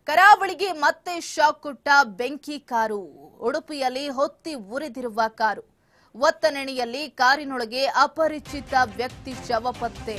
ಕರಾವಳಿಗೆ ಮತ್ತೆ ಶಾಕ್ ಕೊಟ್ಟ ಬೆಂಕಿ ಕಾರು ಉಡುಪಿಯಲ್ಲಿ ಹೊತ್ತಿ ಉರಿದಿರುವ ಕಾರು ಒತ್ತನೆಣಿಯಲ್ಲಿ ಕಾರಿನೊಳಗೆ ಅಪರಿಚಿತ ವ್ಯಕ್ತಿ ಶವ ಪತ್ತೆ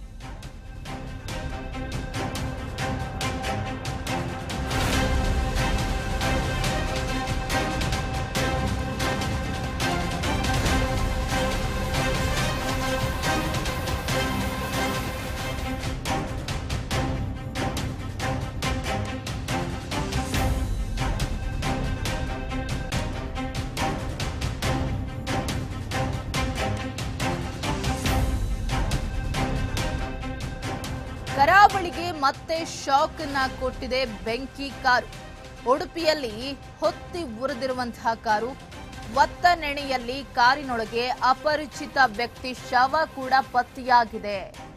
ಕರಾವಳಿಗೆ ಮತ್ತೆ ಶಾಕ್ ಅನ್ನ ಕೊಟ್ಟಿದೆ ಬೆಂಕಿ ಕಾರು ಉಡುಪಿಯಲ್ಲಿ ಹೊತ್ತಿ ಉರಿದಿರುವಂತಹ ಕಾರು ಒತ್ತನೆಣೆಯಲ್ಲಿ ಕಾರಿನೊಳಗೆ ಅಪರಿಚಿತ ವ್ಯಕ್ತಿ ಶವ ಕೂಡ ಪತ್ತೆಯಾಗಿದೆ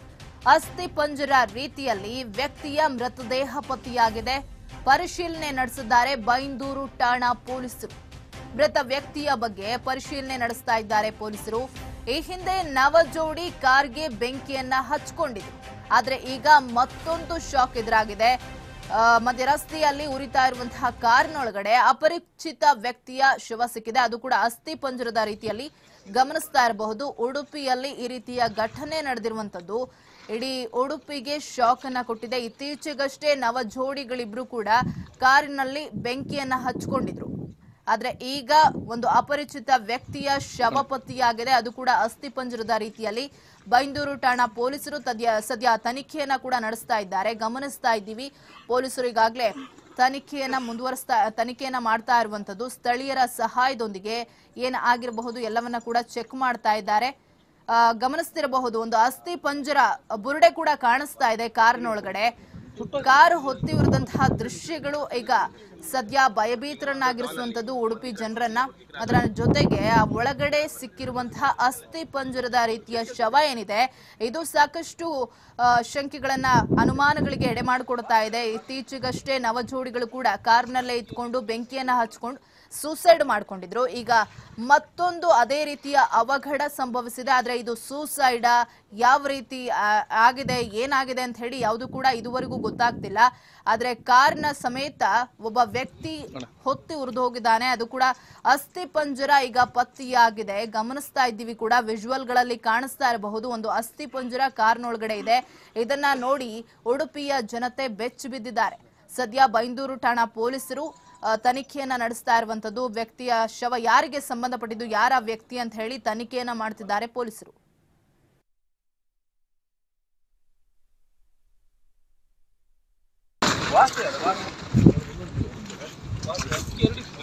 ಅಸ್ಥಿ ಪಂಜರ ರೀತಿಯಲ್ಲಿ ವ್ಯಕ್ತಿಯ ಮೃತದೇಹ ಪತ್ತೆಯಾಗಿದೆ ಪರಿಶೀಲನೆ ನಡೆಸಿದ್ದಾರೆ ಬೈಂದೂರು ಠಾಣಾ ಪೊಲೀಸರು ಮೃತ ವ್ಯಕ್ತಿಯ ಬಗ್ಗೆ ಪರಿಶೀಲನೆ ನಡೆಸ್ತಾ ಇದ್ದಾರೆ ಪೊಲೀಸರು ಈ ಹಿಂದೆ ನವ ಜೋಡಿ ಕಾರ್ಗೆ ಬೆಂಕಿಯನ್ನ ಹಚ್ಕೊಂಡಿದ್ರು ಆದ್ರೆ ಈಗ ಮತ್ತೊಂದು ಶಾಕ್ ಎದುರಾಗಿದೆ ಆ, ಮಧ್ಯ ರಸ್ತೆಯಲ್ಲಿ ಉರಿತಾ ಇರುವಂತಹ ಕಾರಿನೊಳಗಡೆ ಅಪರಿಚಿತ ವ್ಯಕ್ತಿಯ ಶವ ಸಿಕ್ಕಿದೆ ಅದು ಕೂಡ ಅಸ್ಥಿ ಪಂಜರದ ರೀತಿಯಲ್ಲಿ ಗಮನಿಸ್ತಾ ಇರಬಹುದು ಉಡುಪಿಯಲ್ಲಿ ಈ ರೀತಿಯ ಘಟನೆ ನಡೆದಿರುವಂತದ್ದು ಇಡೀ ಉಡುಪಿಗೆ ಶಾಕ್ ಅನ್ನ ಕೊಟ್ಟಿದೆ ಇತ್ತೀಚೆಗಷ್ಟೇ ನವ ಜೋಡಿಗಳಿಬ್ರು ಕೂಡ ಕಾರಿನಲ್ಲಿ ಬೆಂಕಿಯನ್ನ ಹಚ್ಕೊಂಡಿದ್ರು ಆದ್ರೆ ಈಗ ಒಂದು ಅಪರಿಚಿತ ವ್ಯಕ್ತಿಯ ಶವ ಪತ್ತೆಯಾಗಿದೆ ಅದು ಕೂಡ ಅಸ್ಥಿಪಂಜರದ ರೀತಿಯಲ್ಲಿ ಬೈಂದೂರು ಠಾಣಾ ಪೊಲೀಸರು ತದ್ಯ ಸದ್ಯ ತನಿಖೆಯನ್ನ ಕೂಡ ನಡೆಸ್ತಾ ಇದ್ದಾರೆ ಗಮನಿಸ್ತಾ ಇದ್ದೀವಿ ಪೊಲೀಸರು ಈಗಾಗಲೇ ತನಿಖೆಯನ್ನ ಮುಂದುವರಿಸ್ತಾ ತನಿಖೆಯನ್ನ ಮಾಡ್ತಾ ಇರುವಂತದ್ದು ಸ್ಥಳೀಯರ ಸಹಾಯದೊಂದಿಗೆ ಏನ್ ಆಗಿರಬಹುದು ಎಲ್ಲವನ್ನ ಕೂಡ ಚೆಕ್ ಮಾಡ್ತಾ ಇದ್ದಾರೆ ಆ, ಗಮನಿಸ್ತಿರಬಹುದು ಒಂದು ಅಸ್ಥಿ ಪಂಜರ ಬುರುಡೆ ಕೂಡ ಕಾಣಿಸ್ತಾ ಇದೆ ಕಾರಿನೊಳಗಡೆ ಕಾರು ಹೊತ್ತಿ ಉರಿದಂತಹ ದೃಶ್ಯಗಳು ಈಗ ಸದ್ಯ ಭಯಭೀತರನ್ನಾಗಿರಿಸುವಂತದ್ದು ಉಡುಪಿ ಜನರನ್ನ ಅದರ ಜೊತೆಗೆ ಆ ಒಳಗಡೆ ಸಿಕ್ಕಿರುವಂತಹ ಅಸ್ಥಿ ಪಂಜರದ ರೀತಿಯ ಶವ ಏನಿದೆ ಇದು ಸಾಕಷ್ಟು ಆ, ಶಂಕೆಗಳನ್ನ ಅನುಮಾನಗಳಿಗೆ ಎಡೆ ಮಾಡಿಕೊಡ್ತಾ ಇದೆ ಇತ್ತೀಚೆಗಷ್ಟೇ ನವಜೋಡಿಗಳು ಕೂಡ ಕಾರ್ನಲ್ಲೇ ಇದ್ಕೊಂಡು ಬೆಂಕಿಯನ್ನ ಹಚ್ಕೊಂಡು ಸೂಸೈಡ್ ಮಾಡ್ಕೊಂಡಿದ್ರು ಈಗ ಮತ್ತೊಂದು ಅದೇ ರೀತಿಯ ಅವಘಡ ಸಂಭವಿಸಿದೆ ಆದ್ರೆ ಇದು ಸೂಸೈಡ ಯಾವ ರೀತಿ ಆ, ಆಗಿದೆ ಏನಾಗಿದೆ ಅಂತ ಹೇಳಿ ಯಾವುದು ಕೂಡ ಇದುವರೆಗೂ ಗೊತ್ತಾಗ್ತಿಲ್ಲ ಆದ್ರೆ ಕಾರ್ನ ಸಮೇತ ಒಬ್ಬ ವ್ಯಕ್ತಿ ಹೊತ್ತಿ ಉರಿದು ಹೋಗಿದ್ದಾನೆ ಅದು ಕೂಡ ಅಸ್ಥಿ ಪಂಜರ ಈಗ ಪತ್ತೆಯಾಗಿದೆ ಗಮನಿಸ್ತಾ ಇದ್ದೀವಿ ಕೂಡ ವಿಜುವಲ್ಗಳಲ್ಲಿ ಕಾಣಿಸ್ತಾ ಇರಬಹುದು ಒಂದು ಅಸ್ಥಿ ಪಂಜರ ಕಾರ್ನೊಳಗಡೆ ಇದೆ ಇದನ್ನ ನೋಡಿ ಉಡುಪಿಯ ಜನತೆ ಬೆಚ್ಚಿ ಬಿದ್ದಿದ್ದಾರೆ ಸದ್ಯ ಬೈಂದೂರು ಠಾಣಾ ಪೊಲೀಸರು ಆ, ತನಿಖೆಯನ್ನ ನಡೆಸ್ತಾ ಇರುವಂತದ್ದು ವ್ಯಕ್ತಿಯ ಶವ ಯಾರಿಗೆ ಸಂಬಂಧಪಟ್ಟಿದ್ದು ಯಾರ ವ್ಯಕ್ತಿ ಅಂತ ಹೇಳಿ ತನಿಖೆಯನ್ನ ಮಾಡ್ತಿದ್ದಾರೆ ಪೊಲೀಸರು ವಾಸ್ತು ಅದು ವಾಸ್ತು. ವಾಸ್ತು.